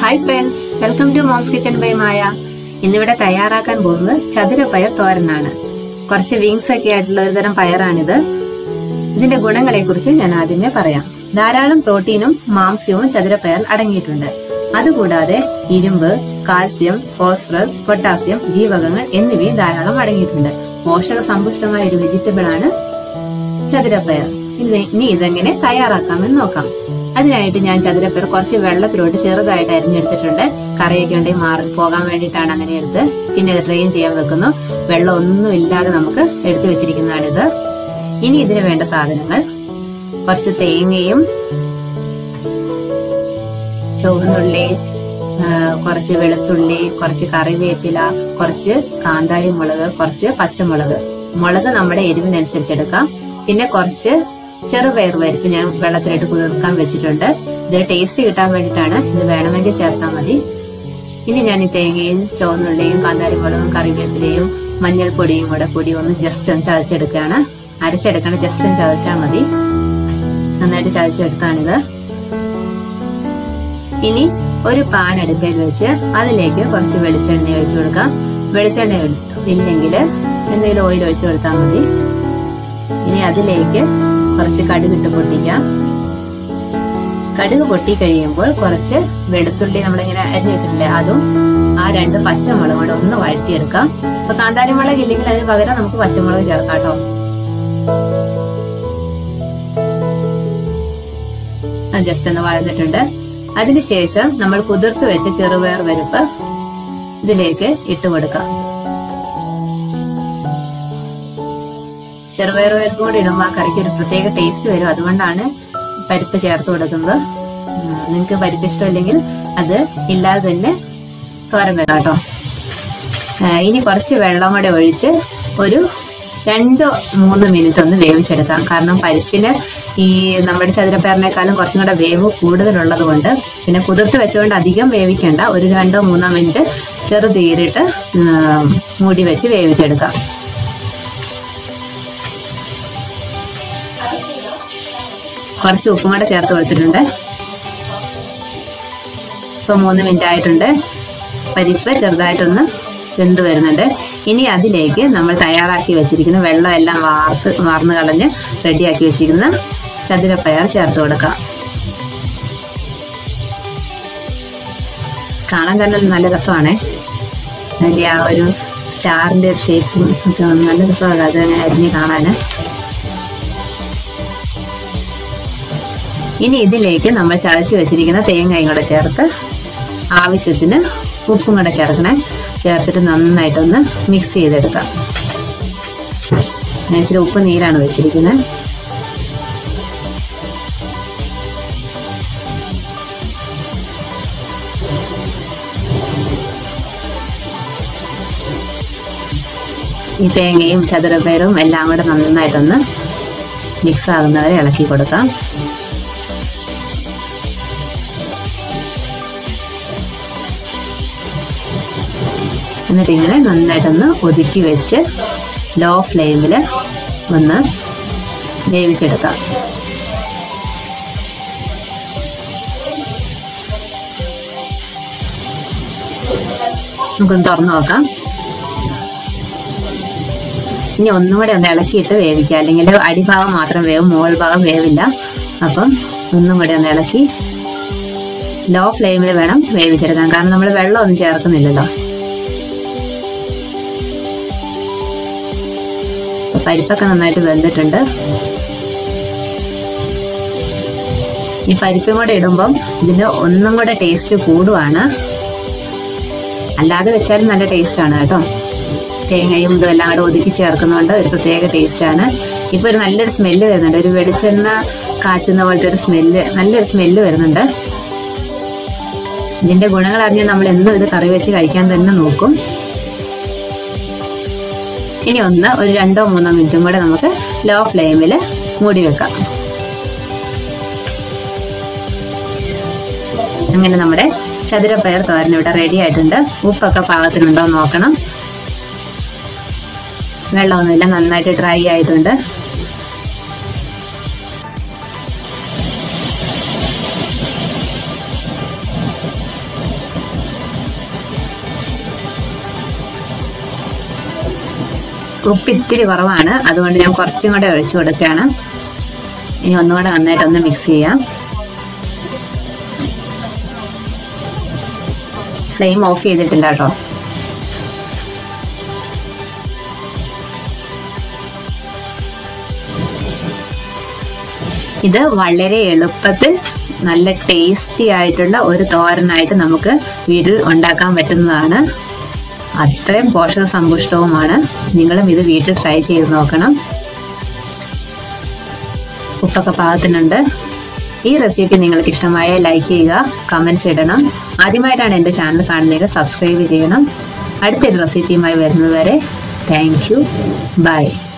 hi friends welcome to mom's kitchen by Maya ഇന്നിവിടെ തയ്യാറാക്കാൻ പോകുന്നത് ചതുരപ്പയർ തോരനാണ് കുറച്ച് വിങ്സ് ഒക്കെ ആയിട്ടുള്ള ഒരു തരം പയറാണിത് ഇതിന്റെ ഗുണങ്ങളെ കുറിച്ച് ഞാൻ ആദ്യമേ പറയാം ധാരാളം പ്രോട്ടീനും മാംസ്യവും ചതുരപ്പയറിൽ അടങ്ങിയിട്ടുണ്ട് അതുകൂടാതെ ഇരുമ്പ് കാൽസ്യം ഫോസ്ഫറസ് പൊട്ടാസ്യം ജീവകങ്ങൾ എന്നിവയും ധാരാളം അടങ്ങിയിട്ടുണ്ട് പോഷക സമ്പുഷ്ടമായ ഒരു വെജിറ്റബിൾ ആണ് ചതുരപ്പയർ ഇത് ഇനി ഇതെങ്ങനെ തയ്യാറാക്കാമെന്ന് നോക്കാം അതിനായിട്ട് ഞാൻ ചതുരപ്പയർ കുറച്ച് വെള്ളത്തിലോട്ട് ചെറുതായിട്ട് അരിഞ്ഞെടുത്തിട്ടുണ്ട് കറിയൊക്കെ ഉണ്ടെങ്കിൽ മാറി പോകാൻ വേണ്ടിയിട്ടാണ് അങ്ങനെ എടുത്ത് പിന്നെ ഇത് ഡ്രെയിൻ ചെയ്യാൻ വെക്കുന്നു വെള്ളം ഒന്നും ഇല്ലാതെ നമുക്ക് എടുത്തു വെച്ചിരിക്കുന്നതാണിത് ഇനി ഇതിന് വേണ്ട സാധനങ്ങൾ കുറച്ച് തേങ്ങയും ചുവന്നുള്ളി ആ, കുറച്ച് വെളുത്തുള്ളി കുറച്ച് കറിവേപ്പില കുറച്ച് കാന്താരി മുളക് കുറച്ച് പച്ചമുളക് മുളക് നമ്മുടെ എരിവിനനുസരിച്ച് എടുക്കാം പിന്നെ കുറച്ച് ചെറുപയർ പരിപ്പ് ഞാൻ വെള്ളത്തിലിട്ട് കുതിർക്കാൻ വെച്ചിട്ടുണ്ട് ഇതിന് ടേസ്റ്റ് കിട്ടാൻ വേണ്ടിയിട്ടാണ് ഇത് വേണമെങ്കിൽ ചേർത്താൽ മതി ഇനി ഞാൻ ഈ തേങ്ങയും ചുവന്നുള്ളിയും കാന്താരി മുളകും കറിവേപ്പിലയും മഞ്ഞൾപ്പൊടിയും കൂടെ കൂടി ഒന്ന് ജസ്റ്റ് ഒന്ന് ചതച്ചെടുക്കുകയാണ് അരച്ചെടുക്കണം ജസ്റ്റ് ഒന്ന് ചതച്ചാൽ മതി നന്നായിട്ട് ചതച്ചെടുത്താണിത് ഇനി ഒരു പാൻ അടുപ്പയിൽ വെച്ച് അതിലേക്ക് കുറച്ച് വെളിച്ചെണ്ണ ഒഴിച്ചു കൊടുക്കാം വെളിച്ചെണ്ണ ഇല്ലെങ്കിൽ എന്തെങ്കിലും ഓയിൽ ഒഴിച്ചു കൊടുത്താൽ മതി ഇനി അതിലേക്ക് കുറച്ച് കടുകിട്ട് പൊട്ടിക്കാം കടുക് പൊട്ടി കഴിയുമ്പോൾ കുറച്ച് വെളുത്തുള്ളി നമ്മളിങ്ങനെ അരിഞ്ഞു വെച്ചിട്ടില്ലേ അതും ആ രണ്ട് പച്ചമുളക് കൂടെ ഒന്ന് വഴറ്റിയെടുക്കാം ഇപ്പൊ കാന്താരി മുളക് ഇല്ലെങ്കിൽ അതിന് പകരം നമുക്ക് പച്ചമുളക് ചേർക്കാം കേട്ടോ അത് ജസ്റ്റ് ഒന്ന് വഴന്നിട്ടുണ്ട് അതിനുശേഷം നമ്മൾ കുതിർത്ത് വെച്ച ചെറുപയർ പരിപ്പ് ഇതിലേക്ക് ഇട്ട് കൊടുക്കാം ചെറുപയർ പരിപ്പ് കൂടി ഇടുമ്പോൾ ആ കറിക്ക് ഒരു പ്രത്യേക ടേസ്റ്റ് വരും അതുകൊണ്ടാണ് പരിപ്പ് ചേർത്ത് കൊടുക്കുന്നത് നിങ്ങൾക്ക് പരിപ്പ് ഇഷ്ടമില്ലെങ്കിൽ അത് ഇല്ലാതെ തന്നെ തോരൻ വെക്കാം കേട്ടോ ആ, ഇനി കുറച്ച് വെള്ളം കൂടെ ഒഴിച്ച് ഒരു രണ്ടോ മൂന്ന് മിനിറ്റ് ഒന്ന് വേവിച്ചെടുക്കാം കാരണം പരിപ്പിന് ഈ നമ്മുടെ ചതുരപ്പയറിനേക്കാളും കുറച്ചും കൂടെ വേവ് കൂടുതലുള്ളത് കൊണ്ട് പിന്നെ കുതിർത്ത് വെച്ചുകൊണ്ട് അധികം വേവിക്കേണ്ട ഒരു രണ്ടോ മൂന്നോ മിനിറ്റ് ചെറു തീരിട്ട് ആ, മൂടി വെച്ച് വേവിച്ചെടുക്കാം കുറച്ച് ഉപ്പും കൂടെ ചേർത്ത് കൊടുത്തിട്ടുണ്ട് ഇപ്പൊ മൂന്ന് മിനിറ്റ് ആയിട്ടുണ്ട് പരിപ്പ് ചെറുതായിട്ടൊന്ന് വെന്ത് വരുന്നുണ്ട് ഇനി അതിലേക്ക് നമ്മൾ തയ്യാറാക്കി വെച്ചിരിക്കുന്ന വെള്ളം എല്ലാം വാർത്ത് വാർന്ന് കളഞ്ഞ് റെഡിയാക്കി വെച്ചിരിക്കുന്ന ചതുരപ്പയർ ചേർത്ത് കൊടുക്കാം കാണാൻ തന്നെ നല്ല രസമാണേ അതിന്റെ ആ ഒരു സ്റ്റാറിന്റെ ഷേപ്പും ഒക്കെ നല്ല രസമാണ് അത് അങ്ങനെ അരിഞ്ഞ് കാണാന് ഇനി ഇതിലേക്ക് നമ്മൾ ചതച്ച് വെച്ചിരിക്കുന്ന തേങ്ങയും കൂടെ ചേർത്ത് ആവശ്യത്തിന് ഉപ്പും കൂടെ ചേർക്കണേ ചേർത്തിട്ട് നന്നായിട്ടൊന്ന് മിക്സ് ചെയ്തെടുക്കാം ഞാൻ ഇച്ചിരി ഉപ്പ് നീരാണ് വെച്ചിരിക്കുന്നത് ഈ തേങ്ങയും ചതുരപ്പയറും എല്ലാം കൂടെ നന്നായിട്ടൊന്ന് മിക്സ് ആകുന്നവരെ ഇളക്കി കൊടുക്കാം എന്നിട്ട് ഇങ്ങനെ നന്നായിട്ടൊന്ന് ഒതുക്കി വെച്ച് ലോ ഫ്ലെയിമിൽ ഒന്ന് വേവിച്ചെടുക്കാം നമുക്കൊന്ന് തുറന്നു നോക്കാം ഇനി ഒന്നും കൂടെ ഒന്ന് ഇളക്കിയിട്ട് വേവിക്കാം അല്ലെങ്കിൽ അടിഭാഗം മാത്രം വേവും മുകൾ ഭാഗം വേവില്ല അപ്പം ഒന്നും കൂടെ ഒന്ന് ഇളക്കി ലോ ഫ്ലെയിമിൽ വേണം വേവിച്ചെടുക്കാൻ കാരണം നമ്മൾ വെള്ളം ഒന്നും ചേർക്കുന്നില്ലല്ലോ പരിപ്പൊക്കെ നന്നായിട്ട് വെന്തിട്ടുണ്ട് ഈ പരിപ്പും കൂടെ ഇടുമ്പം ഇതിന് ഒന്നും കൂടെ ടേസ്റ്റ് കൂടുവാണ് അല്ലാതെ വെച്ചാലും നല്ല ടേസ്റ്റ് ആണ് കേട്ടോ തേങ്ങയും ഇതും എല്ലാം കൂടെ ഒതുക്കി ചേർക്കുന്നതുകൊണ്ട് ഒരു പ്രത്യേക ടേസ്റ്റ് ആണ് ഇപ്പൊ ഒരു നല്ലൊരു സ്മെല്ല് വരുന്നുണ്ട് ഒരു വെളിച്ചെണ്ണ കാച്ചുന്ന പോലത്തെ ഒരു സ്മെല്ല് നല്ലൊരു സ്മെല്ല് വരുന്നുണ്ട് ഇതിന്റെ ഗുണങ്ങൾ അറിഞ്ഞ് നമ്മൾ എന്നും ഇത് കറി വെച്ച് കഴിക്കാൻ തന്നെ നോക്കും ഇനി ഒന്ന് ഒരു രണ്ടോ മൂന്നോ മിനിറ്റും കൂടെ നമുക്ക് ലോ ഫ്ലെയിമിൽ മൂടി വെക്കാം അങ്ങനെ നമ്മുടെ ചതുരപ്പയർ തോരൻ ഇവിടെ റെഡി ആയിട്ടുണ്ട് ഉപ്പൊക്കെ പാകത്തിനുണ്ടോ എന്ന് നോക്കണം വെള്ളമൊന്നുമില്ല നന്നായിട്ട് ഡ്രൈ ആയിട്ടുണ്ട് ഉപ്പ് ഇത്തിരി കുറവാണ് അതുകൊണ്ട് ഞാൻ കുറച്ചും കൂടെ ഒഴിച്ചു കൊടുക്കുകയാണ് ഇനി ഒന്നുകൂടെ നന്നായിട്ട് ഒന്ന് മിക്സ് ചെയ്യാം ഫ്ലെയിം ഓഫ് ചെയ്തിട്ടില്ല കേട്ടോ ഇത് വളരെ എളുപ്പത്തിൽ നല്ല ടേസ്റ്റി ആയിട്ടുള്ള ഒരു തോരനായിട്ട് നമുക്ക് വീട്ടിൽ ഉണ്ടാക്കാൻ പറ്റുന്നതാണ് അത്രയും പോഷക സമ്പുഷ്ടവുമാണ് നിങ്ങളും ഇത് വീട്ടിൽ ട്രൈ ചെയ്ത് നോക്കണം ഉപ്പൊക്കെ പാകത്തിനുണ്ട് ഈ റെസിപ്പി നിങ്ങൾക്ക് ഇഷ്ടമായ ലൈക്ക് ചെയ്യുക കമൻസ് ഇടണം ആദ്യമായിട്ടാണ് എൻ്റെ ചാനൽ കാണുന്നതെങ്കിൽ സബ്സ്ക്രൈബ് ചെയ്യണം അടുത്തൊരു റെസിപ്പിയുമായി വരുന്നത് വരെ താങ്ക് യു ബൈ